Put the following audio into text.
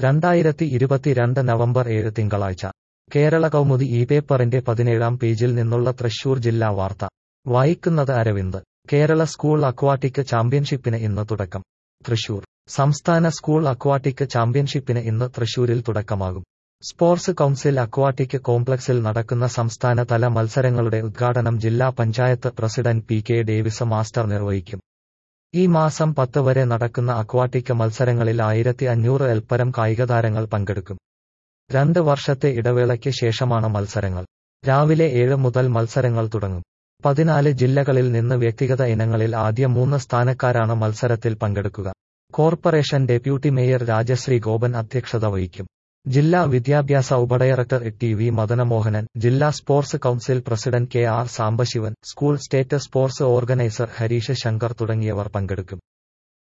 രണ്ടായിരത്തി ഇരുപത്തിരണ്ട് നവംബർ ഏഴ് തിങ്കളാഴ്ച കേരള കൗമുദി ഈ പേപ്പറിന്റെ പതിനേഴാം പേജിൽ നിന്നുള്ള തൃശൂർ ജില്ലാ വാർത്ത വായിക്കുന്നത് അരവിന്ദ് കേരള സ്കൂൾ അക്വാട്ടിക് ചാമ്പ്യൻഷിപ്പിന് ഇന്ന് തുടക്കം തൃശൂർ സംസ്ഥാന സ്കൂൾ അക്വാട്ടിക് ചാമ്പ്യൻഷിപ്പിന് ഇന്ന് തൃശൂരിൽ തുടക്കമാകും സ്പോർട്സ് കൗൺസിൽ അക്വാട്ടിക് കോംപ്ലക്സിൽ നടക്കുന്ന സംസ്ഥാനതല മത്സരങ്ങളുടെ ഉദ്ഘാടനം ജില്ലാ panchayat president P K Davis master നിർവഹിക്കും ഈ മാസം പത്ത് വരെ നടക്കുന്ന അക്വാട്ടിക് മത്സരങ്ങളിൽ ആയിരത്തി അഞ്ഞൂറ് എൽപ്പരം കായികതാരങ്ങൾ പങ്കെടുക്കും രണ്ട് വർഷത്തെ ഇടവേളയ്ക്ക് ശേഷമാണ് മത്സരങ്ങൾ രാവിലെ ഏഴ് മുതൽ മത്സരങ്ങൾ തുടങ്ങും പതിനാല് ജില്ലകളിൽ നിന്ന് വ്യക്തിഗത ഇനങ്ങളിൽ ആദ്യ മൂന്ന് സ്ഥാനക്കാരാണ് മത്സരത്തിൽ പങ്കെടുക്കുക corporation deputy mayor Rajasree Gopan അധ്യക്ഷത വഹിക്കും ജില്ലാ വിദ്യാഭ്യാസ ഉപഡയറക്ടർ ടി വി മദനമോഹനൻ ജില്ലാ sports council president K R Sambasivan school state sports organiser Harish Shankar തുടങ്ങിയവർ പങ്കെടുക്കും